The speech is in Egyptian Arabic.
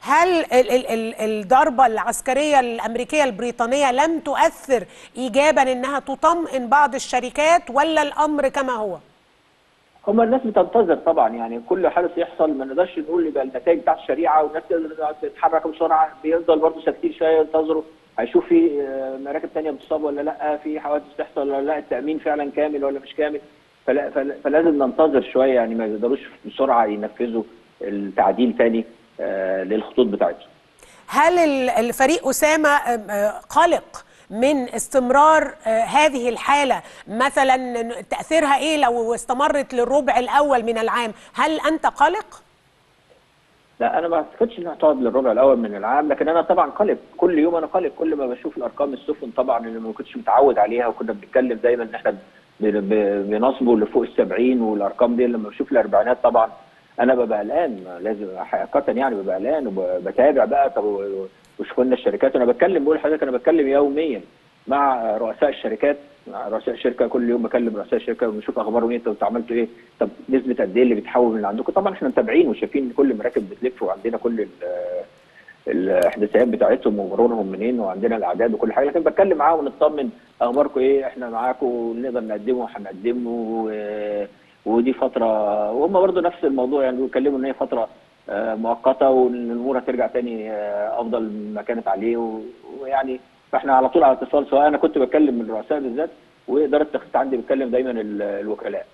هل ال ال ال الضربة العسكرية الأمريكية البريطانية لم تؤثر إيجابا إنها تطمئن بعض الشركات ولا الأمر كما هو؟ هما الناس بتنتظر طبعا يعني كل حدث يحصل ما نقدرش نقول يبقى النتائج بتاعت الشريعه والناس تتحرك بسرعه بيفضل برضه ساكتين شويه ينتظروا هيشوف في آه، مراكب ثانيه بتصاب ولا لا في حوادث تحصل ولا لا التامين فعلا كامل ولا مش كامل فلا فلا- فلازم ننتظر شويه يعني ما يقدروش بسرعه ينفذوا التعديل ثاني للخطوط بتاعتهم هل ال- الفريق أسامة آم، آه، قلق من استمرار آه، هذه الحالة مثلا تأثيرها إيه لو استمرت للربع الأول من العام هل أنت قلق؟ لا انا ما اعتقدش انها تقعد للربع الاول من العام لكن انا طبعا قلق كل يوم انا قلق كل ما بشوف الارقام السفن طبعا اللي ما كنتش متعود عليها وكنا بنتكلم دايما ان احنا ب- ب- بنصبوا لفوق ال 70 والارقام دي لما بشوف الاربعينات طبعا انا ببقى قلقان لازم حقيقه يعني ببقى قلقان وبتابع بقى طب و- وشوف لنا الشركات انا بتكلم بقول لحضرتك انا بتكلم يوميا مع رؤساء الشركات مع رؤساء الشركه كل يوم بكلم رؤساء الشركه ونشوف اخبارهم ايه انتوا عملتوا ايه طب نسبه قد ايه اللي بتحول من اللي عندكم طبعا احنا متابعين وشايفين كل المراكب بتلف وعندنا كل ال- الاحداثيات بتاعتهم ومرورهم منين وعندنا الاعداد وكل حاجه لكن بتكلم معاهم ونطمن اخباركم ايه احنا معاكم واللي نقدر نقدمه هنقدمه و- ودي فتره وهم برضو نفس الموضوع يعني بيتكلموا ان هي فتره آه، مؤقته وان الامور هترجع تاني آه، افضل ما كانت عليه و- ويعني فاحنا على طول على اتصال سواء انا كنت بتكلم من الرؤساء بالذات واداره التخطيط عندي بتكلم دايما ال- الوكلاء